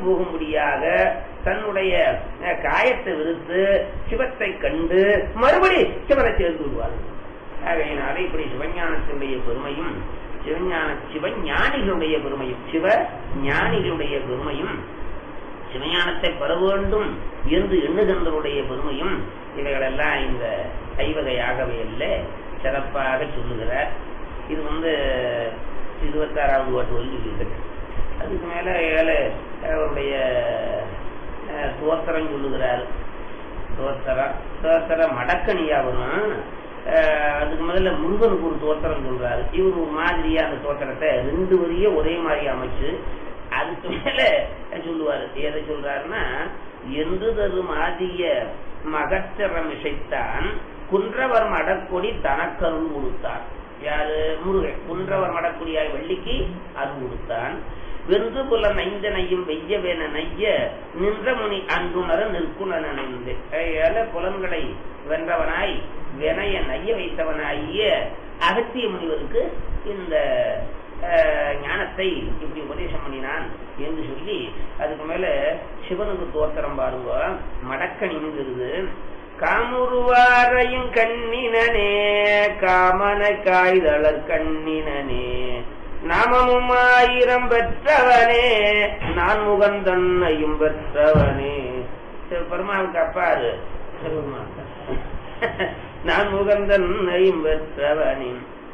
போகும்படியாக தன்னுடைய அஹ், காயத்தை விடுத்து சிவத்தை கண்டு மறுபடி சிவனை சேர்ந்து விடுவார்கள் ஆகையினால இப்படி சிவஞானத்தினுடைய பெருமையும் சிவஞான சிவஞானிகளுடைய பெருமையும் சிவ ஞானிகளுடைய பெருமையும் சிவஞானத்தை பெற வேண்டும் என்று எண்ணுகின்றவருடைய பெருமையும் இவைகளெல்லாம் இந்த ஐவகையாகவே இல்லை சிறப்பாக சொல்லுகிறார் இது வந்து இருபத்தாறாவது பாட்டு வந்து இருக்குது அதுக்கு மேல ஏழு அவருடைய அஹ், தோத்திரம் சொல்லுகிறார் தோத்திரம் தோத்திர மடக்கணியா வரும் அஹ், அதுக்கு முதல்ல முருகனுக்கு ஒரு தோத்திரம் சொல்றாரு இவர் ஒரு மாதிரியா அந்த தோத்திரத்தை ரெண்டு வரிய ஒரே மாதிரி அமைச்சு அதுக்கு மேல சொல்லுவாரு எதை சொல்றாருன்னா என்று தரும் ஆதிய மகச்சரம் இசைத்தான் குன்றவர் மடக்கொடி தனக்கருள் கொடுத்தார் யாரு முருகன் குன்றவர் மடக்கொடியாய் வெள்ளிக்கு அருள் கொடுத்தான் வென்று புல நைந்தனையும் வெய்யவேன நைய நின்ற முனி அன்புணர நிற்குணர் நினைந்து ஏழ புலன்களை வென்றவனாய் வினைய நைய வைத்தவனாகிய அகத்திய முனிவருக்கு இந்த அஹ், ஞானத்தை இப்படி உபதேசம் பண்ணினான் என்று சொல்லி அதுக்கு மேல சிவனுக்கு தோத்திரம் பாருங்க மடக்கணிங்கிறது காமுருவாரையும் கண்ணினனே காமன காய்தளர் கண்ணினனே நாமமும் ஆயிரம் பெற்றவனே நான் முகந்தன்னையும் பெற்றவனே பெருமாவுக்கு அப்பாரு சிவபெருமான். நான் முகந்தன்னையும் பெற்றவனே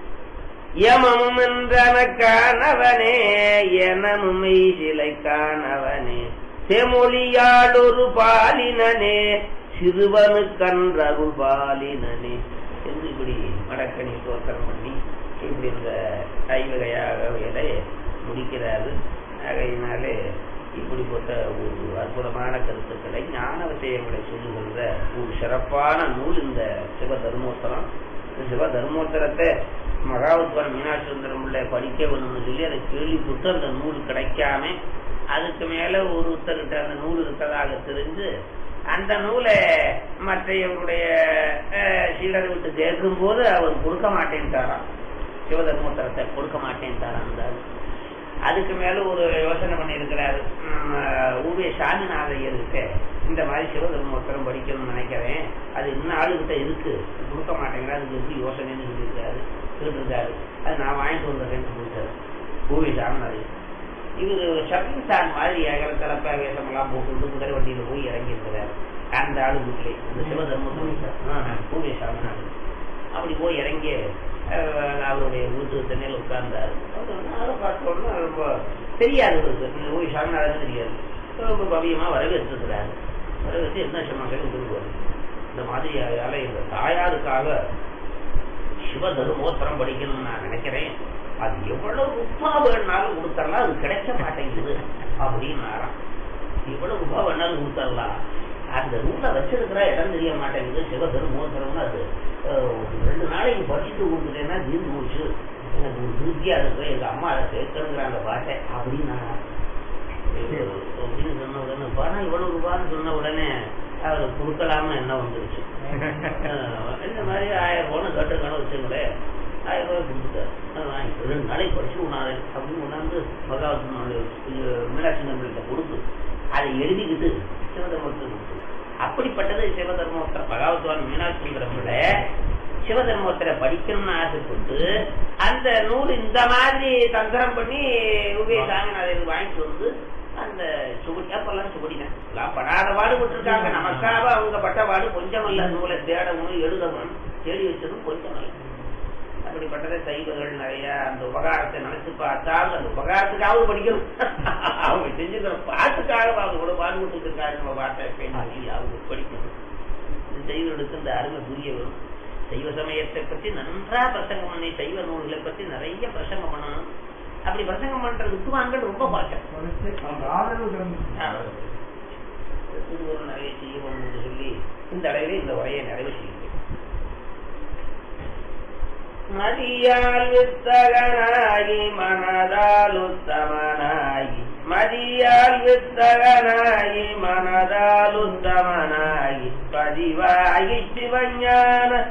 யமமும் என்றனக்கானவனே எனமும் சிலை காணவனே செமொழியாடொரு பாலினனே சிறுவனு கன்றருள் பாலினனே என்று இப்படி மடக்கணி தோத்திரம் பண்ணி இப்படி இந்த ஐவகையாக வேலை முடிக்கிறாரு ஆகையினாலே இப்படிப்பட்ட ஒரு அற்புதமான கருத்துக்களை ஞான விஷயங்களை சொல்லுகின்ற ஒரு சிறப்பான நூல் இந்த சிவ தர்மோத்தரம் இந்த சிவ தர்மோத்தரத்தை மகாவத்வரம் மீனாட்சி சுந்தரம் பிள்ளை படிக்க வேணும்னு சொல்லி அதை கேள்விப்பட்டு அந்த நூல் கிடைக்காம அதுக்கு மேல ஒருத்தர்கிட்ட அந்த நூல் இருக்கிறதாக தெரிஞ்சு அந்த நூலை மற்றவருடைய சீடரை விட்டு கேட்கும் போது அவர் கொடுக்க மாட்டேன்ட்டாராம் சிவதர்மோத்தரத்தை கொடுக்க மாட்டேன்ட்டாராம் அந்த ஆளு. அதுக்கு மேல ஒரு யோசனை பண்ணி இருக்கிறாரு ஊவே சாமிநாதையர்கிட்ட இந்த மாதிரி சிவதர்மோத்தரம் படிக்கணும்னு நினைக்கிறேன் அது இன்னும் ஆளுகிட்ட இருக்கு கொடுக்க மாட்டேங்கிறா அதுக்கு எப்படி யோசனைன்னு சொல்லியிருக்காரு கேட்டிருக்காரு அது நான் வாங்கிட்டு வந்துடுறேன்னு கொடுத்தாரு ஊவே சாமிநாதையர் இவர் ஷப்பிங் ஸ்டார் மாதிரி ஏகர தலப்ப வேஷமெல்லாம் போட்டு குதிரை வண்டியில போய் இறங்கி இருக்கிறார் அந்த ஆளு வீட்டிலே இந்த சிவதர்மம் பூவே சாமிநாடு அப்படி போய் இறங்கி அஹ், அவருடைய வீட்டு தண்ணியில் உட்கார்ந்தாரு அதை பார்த்தோம்னா ரொம்ப தெரியாது இவருக்கு ஓய் சாமிநாதன் தெரியாது ரொம்ப பவியமா வரவேற்றிருக்கிறாரு வரவேற்று என்ன சொன்னாங்க விரும்புவார் இந்த மாதிரியால இந்த தாயாருக்காக சிவதர்மோத்தரம் படிக்கணும்னு நான் நினைக்கிறேன் அது எவ்வளவு ரூபா வேணாலும் கொடுத்தரலாம் அது கிடைக்க மாட்டேங்குது அப்படின்னாராம் எவ்வளவு ரூபா வேணாலும் கொடுத்தரலாம் அந்த நூலை வச்சிருக்கிற இடம் தெரிய மாட்டேங்குது சிவதர்மோத்தரம்னு அது அஹ், ரெண்டு நாளைக்கு படிச்சுட்டு கொடுத்துட்டேன்னா தீர்ந்து போச்சு எனக்கு ஒரு திருப்தியா இருக்கு எங்க அம்மா அதை கேட்கணுங்கிற அந்த பாட்டை அப்படின்னா அப்படின்னு சொன்ன உடனே பணம் இவ்வளவு ரூபான்னு சொன்ன உடனே அவர் கொடுக்கலாம என்ன வந்துருச்சு அஹ் இந்த மாதிரி ஆயிரம் ரூபான்னு கட்டுக்கணும் வச்சுங்களேன் ஆயிரம் ரூபாய் கொடுத்துட்டார் அதை வாங்கி ரெண்டு நாளைக்கு படிச்சு உணாரு அப்படின்னு கொண்டாந்து மகாவத்து மீனாட்சி நம்பர்கிட்ட கொடுத்து அதை எழுதிக்கிட்டு சிவதர்மத்துக்கு கொடுத்து அப்படிப்பட்டது சிவதர்மோத்தரம் பகவத்வான் மீனாட்சி நம்பர்ல சிவதர்மோத்தரை படிக்கணும்னு ஆசைப்பட்டு அந்த நூல் இந்த மாதிரி தந்திரம் பண்ணி உபயோகாங்க வாங்கிட்டு வந்து அந்த சுகுடி அப்பெல்லாம் சுகுடினேன் எல்லாம் படாத பாடுபட்டிருக்காங்க நமக்காக அவங்க பட்ட பாடு கொஞ்சம் அல்ல நூலை தேடவும் எழுதவும் தேடி வச்சதும் கொஞ்சம் அல்ல அப்படிப்பட்டதை சைவர்கள் நிறைய அந்த உபகாரத்தை நினைச்சு பார்த்தால் அந்த உபகாரத்துக்காக படிக்கணும் அவங்க செஞ்சுக்கிற பாட்டுக்காக அவங்க கூட பாடுபட்டு இருக்காங்க நம்ம பாட்டை பேசி அவங்க படிக்கணும் இது சைவர்களுக்கு இந்த அருமை புரிய வரும் சைவ சமயத்தை பற்றி நன்றா பிரசங்கம் பண்ணி சைவ நூல்களை பற்றி நிறைய பிரசங்கம் பண்ணணும் அப்படி பிரசங்கம் பண்ற வித்துவான்கள் ரொம்ப பாட்டம் திருவருள் நிறைய செய்யணும் என்று சொல்லி இந்த அளவில் இந்த உரையை நிறைவு செய்கிறேன் மதியால் வித்தகனாகி மனதால் உத்தமனாகி மதியால் வித்தகனாகி மனதால் உத்தமனாகி பதிவாகி சிவஞான